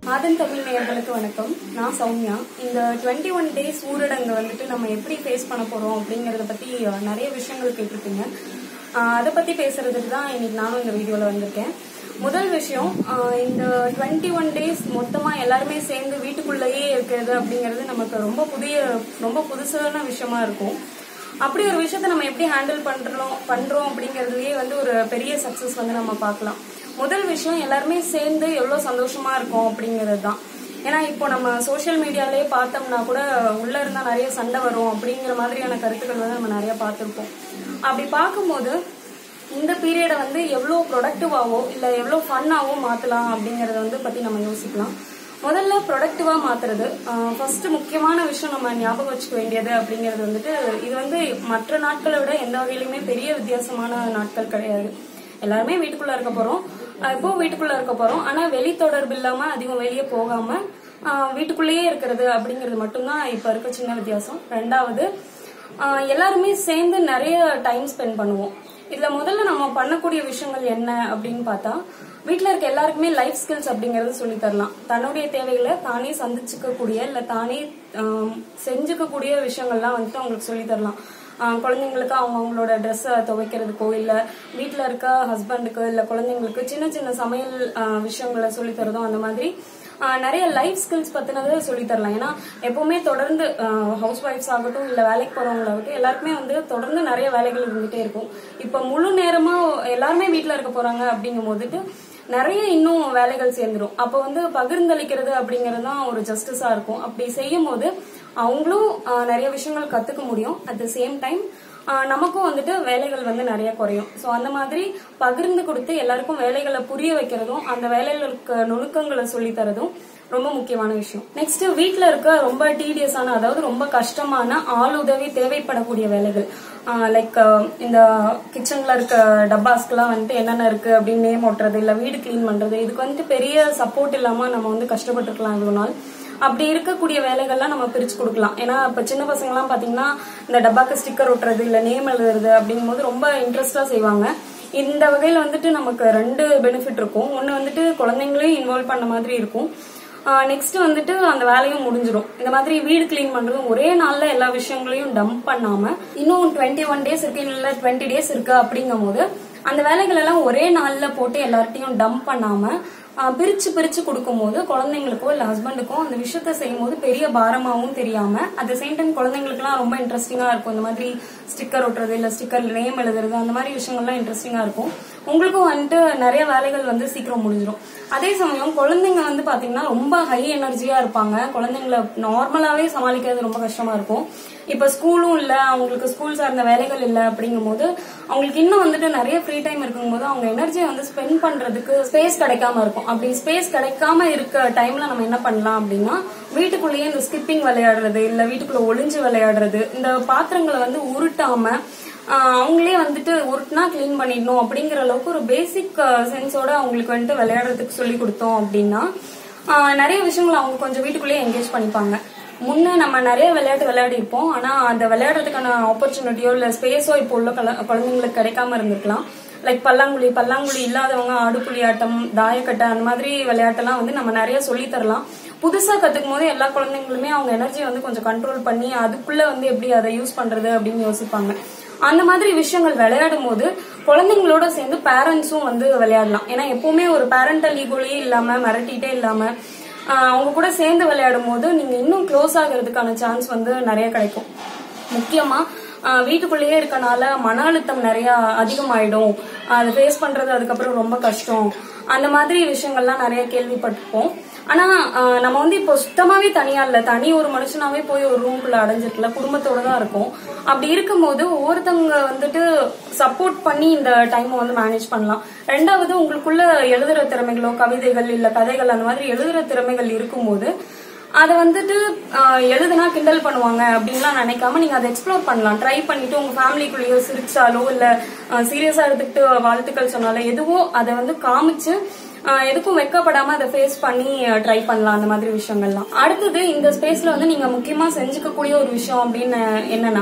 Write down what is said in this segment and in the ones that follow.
ஆதன் தமிழ் நேயர்களுக்கு வணக்கம் நான் சௌமியா இந்த டுவெண்ட்டி ஒன் டேஸ் ஊரடங்கு வந்துட்டு நம்ம எப்படி ஃபேஸ் பண்ண போறோம் அப்படிங்கறத பத்தி அஹ், நிறைய விஷயங்கள் கேட்டிருப்பீங்க அஹ், அதை பத்தி பேசுறதுக்கு தான் இன்னைக்கு நானும் இந்த வீடியோல வந்திருக்கேன் முதல் விஷயம் அஹ், இந்த டுவெண்ட்டி ஒன் டேஸ் மொத்தமா எல்லாருமே சேர்ந்து வீட்டுக்குள்ளேயே இருக்கிறது அப்படிங்கிறது நமக்கு ரொம்ப புதிய ரொம்ப புதுசான விஷயமா இருக்கும் அப்படி ஒரு விஷயத்த நம்ம எப்படி ஹேண்டில் பண்றோம் பண்றோம் அப்படிங்கறதுலயே வந்து ஒரு பெரிய சக்சஸ் வந்து நம்ம பார்க்கலாம் முதல் விஷயம் எல்லாருமே சேர்ந்து எவ்வளவு சந்தோஷமா இருக்கோம் அப்படிங்கிறது தான் ஏன்னா இப்போ நம்ம சோஷியல் மீடியாலே பார்த்தோம்னா கூட உள்ள இருந்தா நிறைய சண்டை வரும் அப்படிங்கிற மாதிரியான கருத்துக்கள் வந்து நம்ம நிறைய பார்த்திருப்போம் அப்படி பார்க்கும்போது இந்த பீரியடை வந்து எவ்வளோ ப்ரொடக்டிவாவோ இல்லை எவ்வளோ ஃபன்னாவோ மாற்றலாம் அப்படிங்கறத வந்து பற்றி நம்ம யோசிக்கலாம் முதல்ல ப்ரொடக்டிவாக மாற்றுறது ஃபர்ஸ்ட் முக்கியமான விஷயம் நம்ம ஞாபகம் வச்சுக்க வேண்டியது அப்படிங்கிறது வந்துட்டு இது வந்து மற்ற நாட்களை விட எந்த வகையிலுமே பெரிய வித்தியாசமான நாட்கள் கிடையாது எல்லாருமே வீட்டுக்குள்ள இருக்க போறோம் அஹ் இப்போ வீட்டுக்குள்ள இருக்க போறோம் ஆனா வெளி தொடர்பு இல்லாம அதிகம் வெளியே போகாம அஹ் வீட்டுக்குள்ளேயே இருக்கிறது அப்படிங்கிறது மட்டும்தான் இப்ப இருக்க சின்ன வித்தியாசம் ரெண்டாவது ஆஹ் எல்லாருமே சேர்ந்து நிறைய டைம் ஸ்பெண்ட் பண்ணுவோம் இதுல முதல்ல நம்ம பண்ணக்கூடிய விஷயங்கள் என்ன அப்படின்னு பார்த்தா வீட்ல இருக்க எல்லாருக்குமே லைஃப் ஸ்கில்ஸ் அப்படிங்கறது சொல்லி தரலாம் தன்னுடைய தேவைகளை தானே சந்திச்சுக்க கூடிய இல்ல தானே ஆஹ் செஞ்சுக்க கூடிய விஷயங்கள்லாம் வந்துட்டு அவங்களுக்கு சொல்லி தரலாம் ஆஹ் குழந்தைங்களுக்கு அவங்க அவங்களோட ட்ரெஸ்ஸை துவைக்கிறதுக்கோ இல்ல வீட்ல இருக்க ஹஸ்பண்டுக்கு இல்ல குழந்தைங்களுக்கு சின்ன சின்ன சமையல் ஆஹ் விஷயங்களை சொல்லி தரதும் அந்த மாதிரி ஆஹ் நிறைய லைஃப் ஸ்கில்ஸ் பத்தினதை சொல்லி தரலாம் ஏன்னா எப்பவுமே தொடர்ந்து ஹவுஸ் ஒய்ஃப்ஸ் ஆகட்டும் இல்ல வேலைக்கு போறவங்களாகட்டும் எல்லாருக்குமே வந்து தொடர்ந்து நிறைய வேலைகள் இருந்துகிட்டே இருக்கும் இப்ப முழு நேரமா எல்லாருமே வீட்ல இருக்க போறாங்க அப்படிங்கும் போதுட்டு நிறைய இன்னும் வேலைகள் சேர்ந்துடும் அப்ப வந்து பகிர்ந்தளிக்கிறது அப்படிங்கறது தான் ஒரு ஜஸ்டிஸா இருக்கும் அப்படி செய்யும் போது அவங்களும் ஆஹ் நிறைய விஷயங்கள் கத்துக்க முடியும் அட் த சேம் டைம் நமக்கும் வந்துட்டு வேலைகள் வந்து நிறைய குறையும் ஸோ அந்த மாதிரி பகிர்ந்து கொடுத்து எல்லாருக்கும் வேலைகளை புரிய வைக்கிறதும் அந்த வேலைகளுக்கு நுணுக்கங்களை சொல்லி தரதும் ரொம்ப முக்கியமான விஷயம் நெக்ஸ்ட் வீட்ல இருக்க ரொம்ப டீடியஸான அதாவது ரொம்ப கஷ்டமான ஆள் உதவி தேவைப்படக்கூடிய வேலைகள் லைக் இந்த கிச்சன்ல இருக்க டப்பாஸ்க்குலாம் வந்துட்டு என்னென்ன இருக்கு அப்படின்னு நேம் ஓட்டுறது இல்ல வீடு கிளீன் பண்றது இதுக்கு வந்துட்டு பெரிய சப்போர்ட் இல்லாம நம்ம வந்து கஷ்டப்பட்டுருக்கலாம் இவ்வளவு நாள் அப்படி இருக்கக்கூடிய வேலைகள்லாம் நம்ம பிரிச்சு கொடுக்கலாம் ஏன்னா இப்ப சின்ன பசங்க எல்லாம் பாத்தீங்கன்னா இந்த டப்பாக்கு ஸ்டிக்கர் ஒட்டுறது இல்ல நேம் எழுதுறது அப்படிங்கும் போது ரொம்ப இன்ட்ரெஸ்டா செய்வாங்க இந்த வகையில வந்துட்டு நமக்கு ரெண்டு பெனிஃபிட் இருக்கும் ஒன்னு வந்துட்டு குழந்தைங்களையும் இன்வால்வ் பண்ண மாதிரி இருக்கும் நெக்ஸ்ட் வந்துட்டு அந்த வேலையும் முடிஞ்சிடும் இந்த மாதிரி வீடு கிளீன் பண்றதும் ஒரே நாள்ல எல்லா விஷயங்களையும் டம்ப் பண்ணாம இன்னும் டுவெண்ட்டி ஒன் டேஸ் இருக்கு இல்ல டுவெண்ட்டி டேஸ் இருக்கு அப்படிங்கும் போது அந்த வேலைகள் எல்லாம் ஒரே நாள்ல போட்டு எல்லார்ட்டையும் டம்ப் பண்ணாம ஆஹ் பிரிச்சு பிரிச்சு கொடுக்கும்போது குழந்தைங்களுக்கோ இல்ல ஹஸ்பண்டுக்கோ அந்த விஷயத்த செய்யும் போது பெரிய பாரமாவும் தெரியாம அட் த சேம் டைம் குழந்தைங்களுக்குலாம் ரொம்ப இன்ட்ரெஸ்டிங்கா இருக்கும் இந்த மாதிரி ஸ்டிக்கர் ஒட்டுறது இல்ல ஸ்டிக்கர் நேம் எழுதுறது அந்த மாதிரி விஷயங்கள்லாம் இன்ட்ரெஸ்டிங்கா இருக்கும் உங்களுக்கும் வந்துட்டு நிறைய வேலைகள் வந்து சீக்கிரம் முடிஞ்சிடும் அதே சமயம் குழந்தைங்க வந்து பாத்தீங்கன்னா ரொம்ப ஹை எனர்ஜியா இருப்பாங்க குழந்தைங்கள நார்மலாவே சமாளிக்கிறது ரொம்ப கஷ்டமா இருக்கும் இப்ப ஸ்கூலும் இல்ல அவங்களுக்கு ஸ்கூல் சார்ந்த வேலைகள் இல்ல அப்படிங்கும் போது அவங்களுக்கு இன்னும் வந்துட்டு நிறைய ஃப்ரீ டைம் இருக்கும்போது அவங்க எனர்ஜியை வந்து ஸ்பெண்ட் பண்றதுக்கு ஸ்பேஸ் கிடைக்காம இருக்கும் அப்படி ஸ்பேஸ் கிடைக்காம இருக்க டைம்ல நம்ம என்ன பண்ணலாம் அப்படின்னா வீட்டுக்குள்ளேயே இந்த ஸ்கிப்பிங் விளையாடுறது இல்ல வீட்டுக்குள்ள ஒளிஞ்சு விளையாடுறது இந்த பாத்திரங்களை வந்து உருட்டாம ஆஹ் அவங்களே வந்துட்டு உருட்டுனா க்ளீன் பண்ணிடணும் அப்படிங்கிற அளவுக்கு ஒரு பேசிக் சென்ஸோட அவங்களுக்கு வந்துட்டு விளையாடுறதுக்கு சொல்லி கொடுத்தோம் அப்படின்னா ஆஹ் நிறைய விஷயங்களை அவங்க கொஞ்சம் வீட்டுக்குள்ளேயே என்கேஜ் பண்ணிப்பாங்க முன்ன நம்ம நிறைய விளையாட்டு விளையாடி இருப்போம் ஆனா அந்த விளையாடுறதுக்கான ஆப்பர்ச்சுனிட்டியோ இல்ல ஸ்பேஸோ இப்போ உள்ள குழ- குழந்தைங்களுக்கு கிடைக்காம இருந்திருக்கலாம் லைக் பல்லாங்குழி பல்லாங்குழி இல்லாதவங்க ஆடுபுலி ஆட்டம் தாயக்கட்டை அந்த மாதிரி விளையாட்டெல்லாம் வந்து நம்ம நிறைய சொல்லி தரலாம் புதுசா கத்துக்கும் போது எல்லா குழந்தைங்களுமே அவங்க எனர்ஜியை வந்து கொஞ்சம் கண்ட்ரோல் பண்ணி அதுக்குள்ள வந்து எப்படி அதை யூஸ் பண்றது அப்படின்னு யோசிப்பாங்க அந்த மாதிரி விஷயங்கள் விளையாடும் போது குழந்தைங்களோட சேர்ந்து பேரண்ட்ஸும் வந்து விளையாடலாம் ஏன்னா எப்பவுமே ஒரு பேரண்டல் ஈகோலயே இல்லாம மிரட்டிட்டே இல்லாம ஆஹ் அவங்க கூட சேர்ந்து விளையாடும் போது நீங்க இன்னும் க்ளோஸ் ஆகிறதுக்கான சான்ஸ் வந்து நிறைய கிடைக்கும் முக்கியமா ஆஹ் வீட்டுக்குள்ளேயே இருக்கனால மன அழுத்தம் நிறைய அதிகமாயிடும் அதை ஃபேஸ் பண்றது அதுக்கப்புறம் ரொம்ப கஷ்டம் அந்த மாதிரி விஷயங்கள்லாம் நிறைய கேள்விப்பட்டிருப்போம் ஆனா ஆஹ் நம்ம வந்து இப்போ சுத்தமாவே தனியா இல்ல தனி ஒரு மனுஷனாவே போய் ஒரு ரூம்குள்ள அடைஞ்சிருக்கல குடும்பத்தோட தான் இருக்கும் அப்படி இருக்கும்போது ஒவ்வொருத்தவங்க வந்துட்டு சப்போர்ட் பண்ணி இந்த டைமை வந்து மேனேஜ் பண்ணலாம் ரெண்டாவது உங்களுக்குள்ள எழுதுற திறமைகளோ கவிதைகள் இல்ல கதைகள் அந்த மாதிரி எழுதுற திறமைகள் இருக்கும்போது அதை வந்துட்டு ஆஹ், எழுதுனா கிண்டல் பண்ணுவாங்க அப்படின்லாம் நினைக்காம நீங்க அதை எக்ஸ்ப்ளோர் பண்ணலாம் ட்ரை பண்ணிட்டு உங்க ஃபேமிலிக்குள்ளேயோ சிரிச்சாலோ இல்ல சீரியஸா எடுத்துக்கிட்டு வாழ்த்துக்கள் சொன்னாலோ எதுவோ அதை வந்து காமிச்சு ஆஹ், எதுக்கும் வெக்கப்படாம அதை ஃபேஸ் பண்ணி ட்ரை பண்ணலாம் அந்த மாதிரி விஷயங்கள்லாம் அடுத்தது இந்த ஸ்பேஸ்ல வந்து நீங்க முக்கியமா செஞ்சுக்கக்கூடிய ஒரு விஷயம் அப்படின்னு என்னன்னா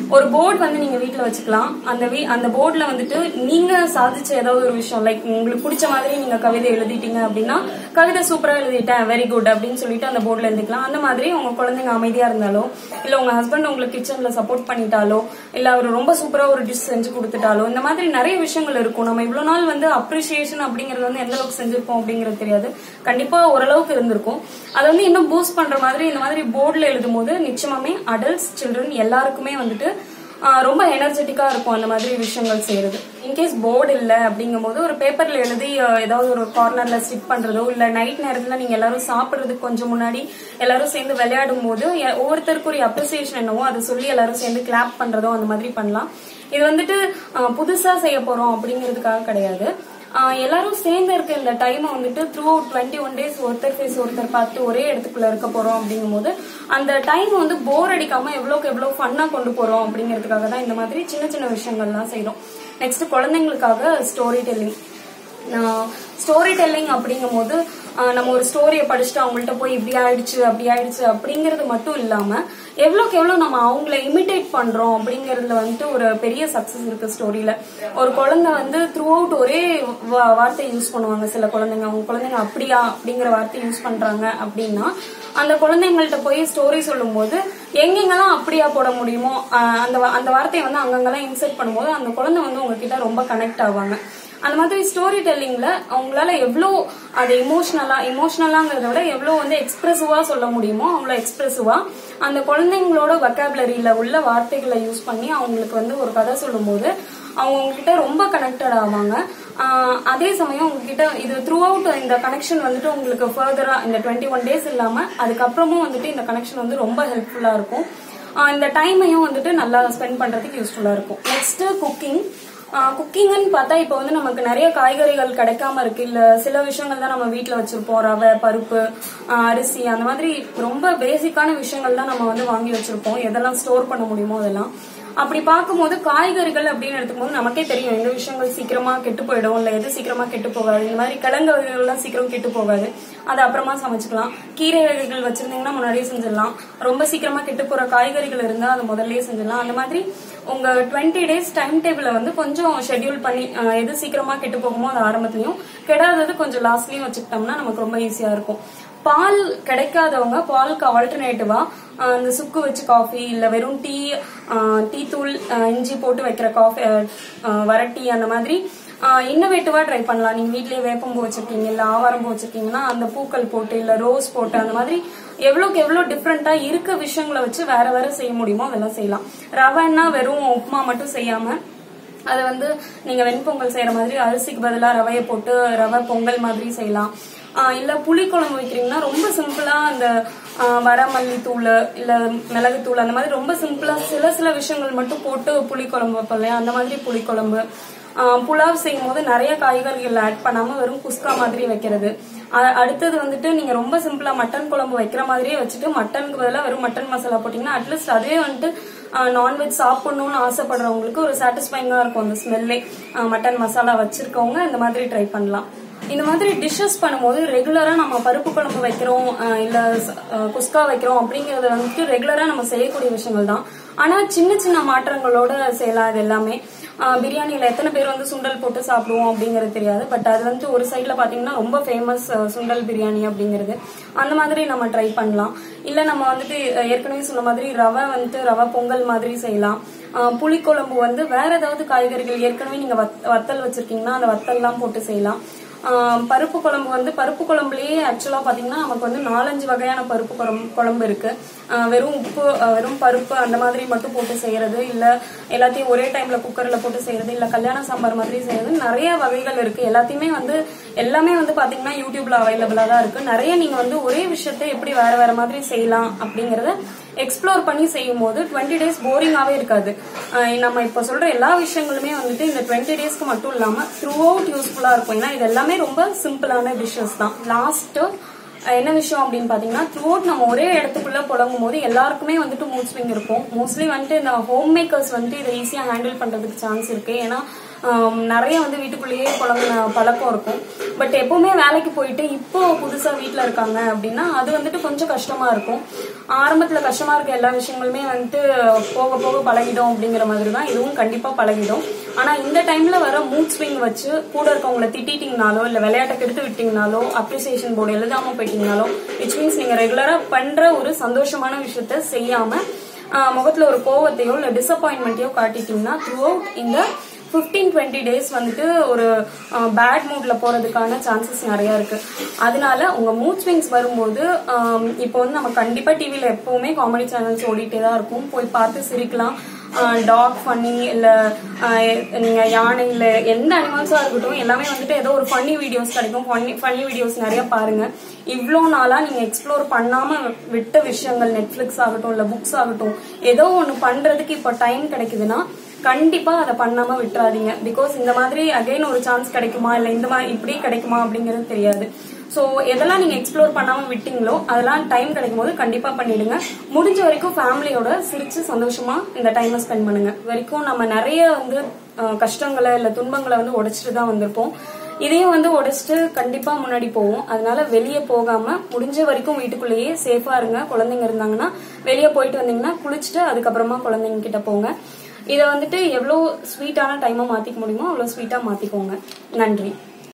ஒரு போர்டு வந்து நீங்க வீட்ல வச்சுக்கலாம் அந்த வீ அந்த போர்டுல வந்துட்டு நீங்க சாதிச்ச ஏதாவது ஒரு விஷயம் லைக் உங்களுக்கு பிடிச்ச மாதிரி நீங்க கவிதை எழுதிட்டீங்க அப்படின்னா கவிதை சூப்பரா எழுதிட்டேன் வெரி குட் அப்படின்னு சொல்லிட்டு அந்த போர்டுல எழுதிக்கலாம் அந்த மாதிரி உங்க குழந்தைங்க அமைதியா இருந்தாலோ இல்ல உங்க ஹஸ்பண்ட் உங்களுக்கு கிச்சன்ல சப்போர்ட் பண்ணிட்டாலோ இல்ல அவர் ரொம்ப சூப்பரா ஒரு டிஷ் செஞ்சு கொடுத்துட்டாலோ இந்த மாதிரி நிறைய விஷயங்கள் இருக்கும் நம்ம இவ்வளவு நாள் வந்து அப்ரிசியேஷன் அப்படிங்கறது வந்து எந்த அளவுக்கு செஞ்சிருப்போம் அப்படிங்கறது தெரியாது கண்டிப்பா ஓரளவுக்கு இருந்திருக்கும் அதை வந்து இன்னும் பூஸ்ட் பண்ற மாதிரி இந்த மாதிரி போர்டுல எழுதும் போது நிச்சயமாமே அடல்ட்ஸ் சில்ட்ரன் எல்லாருக்குமே வந்துட்டு ஆஹ் ரொம்ப எனர்ஜெட்டிக்கா இருக்கும் அந்த மாதிரி விஷயங்கள் செய்யறது இன்கேஸ் போர்டு இல்ல அப்படிங்கும் போது ஒரு பேப்பர்ல எழுதி ஆஹ் ஏதாவது ஒரு கார்னர்ல ஸ்டிக் பண்றதோ இல்ல நைட் நேரத்துல நீங்க எல்லாரும் சாப்பிடுறதுக்கு கொஞ்சம் முன்னாடி எல்லாரும் சேர்ந்து விளையாடும் போது எ- ஒவ்வொருத்தருக்கும் ஒரு அப்ரிசியேஷன் என்னவோ அதை சொல்லி எல்லாரும் சேர்ந்து கிளாப் பண்றதோ அந்த மாதிரி பண்ணலாம் இது வந்துட்டு ஆஹ் புதுசா செய்ய போறோம் அப்படிங்கிறதுக்காக கிடையாது ஆஹ் எல்லாரும் சேர்ந்து இருக்க இந்த டைமை வந்துட்டு throughout twenty one days ஒருத்தர் ஃபேஸ் ஒருத்தர் பார்த்து ஒரே இடத்துக்குள்ள இருக்க போறோம் அப்படிங்கும்போது அந்த டைம் வந்து போர் அடிக்காம எவ்வளோக்கு எவ்வளோ ஃபன்னா கொண்டு போறோம் அப்படிங்கிறதுக்காக தான் இந்த மாதிரி சின்ன சின்ன விஷயங்கள்லாம் செய்றோம் நெக்ஸ்ட் குழந்தைங்களுக்காக ஸ்டோரி டெல்லிங் ஸ்டோரி டெல்லிங் அப்படிங்கும்போது ஆஹ் நம்ம ஒரு ஸ்டோரியை படிச்சுட்டு அவங்கள்ட்ட போய் இப்படி ஆயிடுச்சு அப்படி ஆயிடுச்சு அப்படிங்கிறது மட்டும் இல்லாம எவ்வளோக்கு எவ்வளோ நம்ம அவங்கள இமிடேட் பண்றோம் அப்படிங்கறதுல வந்துட்டு ஒரு பெரிய சக்சஸ் இருக்கு ஸ்டோரியில ஒரு குழந்தை வந்து த்ரூ அவுட் ஒரே வா- வார்த்தை யூஸ் பண்ணுவாங்க சில குழந்தைங்க அவங்க குழந்தைங்க அப்படியா அப்படிங்கிற வார்த்தை யூஸ் பண்றாங்க அப்படின்னா அந்த குழந்தைங்கள்ட்ட போய் ஸ்டோரி சொல்லும்போது எங்கெங்கெல்லாம் அப்படியா போட முடியுமோ ஆஹ் அந்த வா- அந்த வார்த்தையை வந்து அங்கங்கெல்லாம் இன்சர்ட் பண்ணும்போது அந்த குழந்தை வந்து உங்ககிட்ட ரொம்ப கனெக்ட் ஆவாங்க அந்த மாதிரி ஸ்டோரி டெல்லிங்ல அவங்களால எவ்வளோ அது இமோஷனலா இமோஷனலாங்கிறத விட எவ்வளோ வந்து எக்ஸ்பிரசிவா சொல்ல முடியுமோ அவ்வளோ எக்ஸ்பிரசிவா அந்த குழந்தைங்களோட வொக்காபுலரியில உள்ள வார்த்தைகளை யூஸ் பண்ணி அவங்களுக்கு வந்து ஒரு கதை சொல்லும்போது அவங்க உங்ககிட்ட ரொம்ப கனெக்டட் ஆவாங்க ஆஹ் அதே சமயம் உங்ககிட்ட இது த்ரூ அவுட் இந்த கனெக்ஷன் வந்துட்டு உங்களுக்கு ஃபர்தரா இந்த டுவெண்ட்டி ஒன் டேஸ் இல்லாம அதுக்கப்புறமும் வந்துட்டு இந்த கனெக்ஷன் வந்து ரொம்ப ஹெல்ப்ஃபுல்லா இருக்கும் ஆஹ் இந்த டைமையும் வந்துட்டு நல்லா ஸ்பெண்ட் பண்றதுக்கு யூஸ்ஃபுல்லா இருக்கும் நெக்ஸ்ட் குக்கிங் குக்கிங்னு பார்த்தா இப்போ வந்து நமக்கு நிறைய காய்கறிகள் கிடைக்காம இருக்கு இல்ல சில விஷயங்கள் தான் நம்ம வீட்ல வச்சிருப்போம் ரவை பருப்பு ஆஹ் அரிசி அந்த மாதிரி ரொம்ப பேசிக்கான விஷயங்கள் தான் நம்ம வந்து வாங்கி வச்சிருப்போம் எதெல்லாம் ஸ்டோர் பண்ண முடியுமோ அதெல்லாம் அப்படி பார்க்கும்போது காய்கறிகள் அப்படின்னு எடுத்துக்கும்போது நமக்கே தெரியும் எந்த விஷயங்கள் சீக்கிரமா கெட்டு போயிடும் இல்ல எது சீக்கிரமா கெட்டு போகாது இந்த மாதிரி கிழங்கு வகைகள்லாம் சீக்கிரம் கெட்டு போகாது அது அப்புறமா சமைச்சுக்கலாம் கீரை வகைகள் வச்சிருந்தீங்கன்னா முன்னாடியே செஞ்சிடலாம் ரொம்ப சீக்கிரமா கெட்டு போற காய்கறிகள் இருந்தா அது முதல்லயே செஞ்சிடலாம் அந்த மாதிரி உங்க டுவெண்ட்டி டேஸ் டைம் டேபிள வந்து கொஞ்சம் ஷெட்யூல் பண்ணி அஹ், எது சீக்கிரமா கெட்டு போகுமோ அது ஆரம்பத்திலயும் கெடாதது கொஞ்சம் லாஸ்ட்லயும் வச்சுக்கிட்டோம்னா நமக்கு ரொம்ப ஈஸியா இருக்கும் பால் கிடைக்காதவங்க பாலுக்கு ஆல்டர்னேட்டிவா இந்த சுக்கு வச்சு காஃபி இல்ல வெறும் டீ டீ தூள் அஹ், இஞ்சி போட்டு வைக்கிற காஃபி வர டீ அந்த மாதிரி இன்னோவேட்டிவா ட்ரை பண்ணலாம் நீங்க வீட்லயே வேப்பம்பூ வச்சிருக்கீங்க இல்ல ஆவாரம்பூ வச்சிருக்கீங்கன்னா அந்த பூக்கள் போட்டு இல்ல ரோஸ் போட்டு அந்த மாதிரி எவ்வளவுக்கு எவ்வளவு டிஃப்ரெண்டா இருக்க விஷயங்களை வச்சு வேற வேற செய்ய முடியுமோ அதெல்லாம் செய்யலாம் ரவைன்னா வெறும் உப்புமா மட்டும் செய்யாம அதை வந்து நீங்க வெண்பொங்கல் செய்யற மாதிரி அரிசிக்கு பதிலா ரவையை போட்டு ரவை பொங்கல் மாதிரி செய்யலாம் ஆஹ் இல்ல புளி குழம்பு வைக்கிறீங்கன்னா ரொம்ப சிம்பிளா அந்த ஆஹ் வரமல்லி தூள் இல்ல மிளகு தூள் அந்த மாதிரி ரொம்ப சிம்பிளா சில சில விஷயங்கள் மட்டும் போட்டு புளி குழம்பு வைப்போம் இல்லையா அந்த மாதிரி புளி குழம்பு ஆஹ் புலாவ் செய்யும் போது நிறைய காய்கறிகள் ஆட் பண்ணாம வெறும் குஸ்கா மாதிரி வைக்கிறது அ- அடுத்தது வந்துட்டு நீங்க ரொம்ப சிம்பிளா மட்டன் குழம்பு வைக்கிற மாதிரியே வச்சுட்டு மட்டனுக்கு பதிலா வெறும் மட்டன் மசாலா போட்டீங்கன்னா அட்லீஸ்ட் அதுவே வந்துட்டு நான்வெஜ் சாப்பிடணும்னு ஆசைப்படுறவங்களுக்கு ஒரு சாட்டிஸ்ஃபைங்கா இருக்கும் அந்த ஸ்மெல்லே மட்டன் மசாலா வச்சிருக்கவங்க இந்த மாதிரி ட்ரை பண்ணலாம் இந்த மாதிரி டிஷ்ஷஸ் பண்ணும்போது ரெகுலரா நம்ம பருப்பு குழம்பு வைக்கிறோம் ஆஹ் இல்ல ச- ஆஹ் குஸ்கா வைக்கிறோம் அப்படிங்கறது வந்துட்டு ரெகுலரா நம்ம செய்யக்கூடிய விஷயங்கள் தான் ஆனா சின்ன சின்ன மாற்றங்களோட செய்யலாம் இது எல்லாமே ஆஹ் பிரியாணியில எத்தனை பேர் வந்து சுண்டல் போட்டு சாப்பிடுவோம் அப்படிங்கறது தெரியாது பட் அது வந்து ஒரு சைட்ல பாத்தீங்கன்னா ரொம்ப ஃபேமஸ் சுண்டல் பிரியாணி அப்படிங்கிறது அந்த மாதிரி நம்ம ட்ரை பண்ணலாம் இல்ல நம்ம வந்துட்டு அஹ், ஏற்கனவே சொன்ன மாதிரி ரவை வந்துட்டு ரவை பொங்கல் மாதிரி செய்யலாம் ஆஹ், புளிக்குழம்பு வந்து வேற ஏதாவது காய்கறிகள் ஏற்கனவே நீங்க வத்- வத்தல் வச்சிருக்கீங்கன்னா அந்த வத்தல்லாம் போட்டு செய்யலாம் ஆஹ் பருப்பு குழம்பு வந்து பருப்பு குழம்புலயே ஆக்சுவலா பாத்தீங்கன்னா நமக்கு வந்து நாலஞ்சு வகையான பருப்பு குழம்பு குழம்பு இருக்கு ஆஹ் வெறும் உப்பு ஆஹ் வெறும் பருப்பு அந்த மாதிரி மட்டும் போட்டு செய்யறது இல்ல எல்லாத்தையும் ஒரே டைம்ல குக்கர்ல போட்டு செய்யறது இல்ல கல்யாண சாம்பார் மாதிரி செய்யறது நிறைய வகைகள் இருக்கு எல்லாத்தையுமே வந்து எல்லாமே வந்து பாத்தீங்கன்னா யூடியூப்ல அவைலபிளா தான் இருக்கு நிறைய நீங்க வந்து ஒரே விஷயத்தை எப்படி வேற வேற மாதிரி செய்யலாம் அப்படிங்கறத எக்ஸ்ப்ளோர் பண்ணி செய்யும் போது டுவெண்ட்டி டேஸ் போரிங்காவே இருக்காது ஆஹ் நம்ம இப்ப சொல்ற எல்லா விஷயங்களுமே வந்துட்டு இந்த டுவெண்ட்டி டேஸ்க்கு மட்டும் இல்லாம த்ரூ அவுட் யூஸ்ஃபுல்லா இருக்கும் ஏன்னா இது எல்லாமே ரொம்ப சிம்பிளான டிஷ்ஷஸ் தான் லாஸ்ட் என்ன விஷயம் அப்படின்னு பாத்தீங்கன்னா த்ரூ அவுட் நம்ம ஒரே இடத்துக்குள்ள புழங்கும் போது எல்லாருக்குமே வந்துட்டு மூட் ஸ்விங் இருக்கும் மோஸ்ட்லி வந்துட்டு இந்த ஹோம் மேக்கர்ஸ் வந்துட்டு இதை ஈஸியா ஹேண்டில் பண்றதுக்கு சான்ஸ் இருக்கு ஏன்னா ஆம், நிறைய வந்து வீட்டுக்குள்ளேயே குழந்தை பழக்கம் இருக்கும் பட் எப்பவுமே வேலைக்கு போயிட்டு இப்போ புதுசா வீட்ல இருக்காங்க அப்படின்னா அது வந்துட்டு கொஞ்சம் கஷ்டமா இருக்கும் ஆரம்பத்துல கஷ்டமா இருக்க எல்லா விஷயங்களுமே வந்துட்டு போக போக பழகிடும் அப்படிங்கிற மாதிரி தான் இதுவும் கண்டிப்பா பழகிடும் ஆனா இந்த டைம்ல வர மூட் ஸ்விங் வச்சு கூட இருக்கவங்களை திட்டிட்டீங்கனாலோ இல்ல விளையாட்டை கெடுத்து விட்டீங்கனாலோ அப்ரிசியேஷன் போர்டு எழுதாம போயிட்டீங்கனாலோ விச் மீன்ஸ் நீங்க ரெகுலரா பண்ற ஒரு சந்தோஷமான விஷயத்த செய்யாம ஆஹ், முகத்துல ஒரு கோவத்தையோ இல்ல டிசப்பாயின்மெண்ட்டையோ காட்டிட்டீங்கன்னா த்ரூ அவுட் இந்த 15 டுவெண்ட்டி டேஸ் வந்துட்டு ஒரு பேட் மூட்ல போறதுக்கான சான்சஸ் நிறைய இருக்கு அதனால உங்க மூட் ஸ்விங்ஸ் வரும்போது ஆம், இப்போ வந்து நம்ம கண்டிப்பா டிவில எப்பவுமே காமெடி சேனல்ஸ் ஓடிட்டே தான் இருக்கும் போய் பார்த்து சிரிக்கலாம் டாக் ஃபன்னி இல்ல ஆஹ், நீங்க யானை இல்ல எந்த அனிமல்ஸா இருக்கட்டும் எல்லாமே வந்துட்டு ஏதோ ஒரு ஃபன்னி வீடியோஸ் கிடைக்கும் ஃபன்னி ஃபன்னி வீடியோஸ் நிறைய பாருங்க இவ்வளோ நாளா நீங்க எக்ஸ்ப்ளோர் பண்ணாம விட்ட விஷயங்கள் நெட்ஃபிளிக்ஸ் ஆகட்டும் இல்ல புக்ஸ் ஆகட்டும் ஏதோ ஒன்னு பண்றதுக்கு இப்போ டைம் கிடைக்குதுன்னா கண்டிப்பா அதை பண்ணாம விட்டுறாதீங்க பிகாஸ் இந்த மாதிரி அகைன் ஒரு சான்ஸ் கிடைக்குமா இல்ல இந்த மாதிரி இப்படி கிடைக்குமா அப்படிங்கிறது தெரியாது சோ எதெல்லாம் நீங்க எக்ஸ்ப்ளோர் பண்ணாம விட்டீங்களோ அதெல்லாம் டைம் கிடைக்கும் போது கண்டிப்பா பண்ணிடுங்க முடிஞ்ச வரைக்கும் ஃபேமிலியோட சிரிச்சு சந்தோஷமா இந்த டைமை ஸ்பெண்ட் பண்ணுங்க இது வரைக்கும் நம்ம நிறைய வந்து அஹ், கஷ்டங்களை இல்ல துன்பங்களை வந்து உடைச்சிட்டு தான் வந்திருப்போம் இதையும் வந்து உடைச்சிட்டு கண்டிப்பா முன்னாடி போவோம் அதனால வெளியே போகாம முடிஞ்ச வரைக்கும் வீட்டுக்குள்ளேயே சேஃபா இருங்க குழந்தைங்க இருந்தாங்கன்னா வெளியே போயிட்டு வந்தீங்கன்னா குளிச்சுட்டு அதுக்கப்புறமா குழந்தைங்க கிட்ட போங்க இதை வந்துட்டு எவ்வளோ ஸ்வீட்டான டைமா மாத்திக்க முடியுமோ அவ்வளோ ஸ்வீட்டா மாத்திக்கோங்க நன்றி